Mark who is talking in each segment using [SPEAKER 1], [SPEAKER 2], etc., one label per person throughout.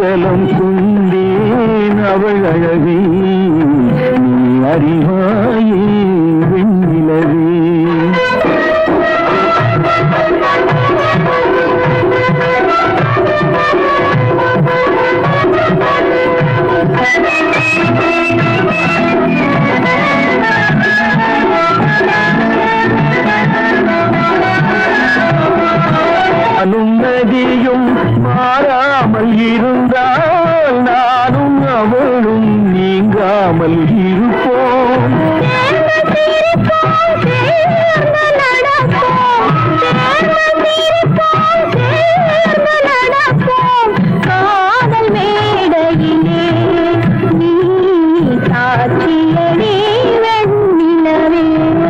[SPEAKER 1] அடைக்கலம் கொண்டேன் அவள் அழகை நீ அறிவாயே வெண்ணிலவே அனுமதியும் மாறாமல் இருந்தால் நானும் அவளும் நீங்காமல் இருப்போம்
[SPEAKER 2] காதல் மேடையிலே நீ சாட்சியடி வெண்ணிலவே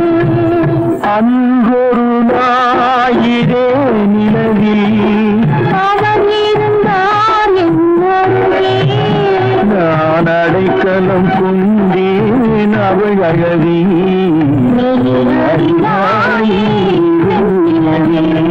[SPEAKER 1] அன்றொரு நாயிரே நிலவில்
[SPEAKER 2] அவன் இருந்தான் என்னருகே
[SPEAKER 1] நான் அடைக்கலம் கொண்டேன் அவள் அழகி
[SPEAKER 2] நீ அறிவாயே வெண்ணிலவே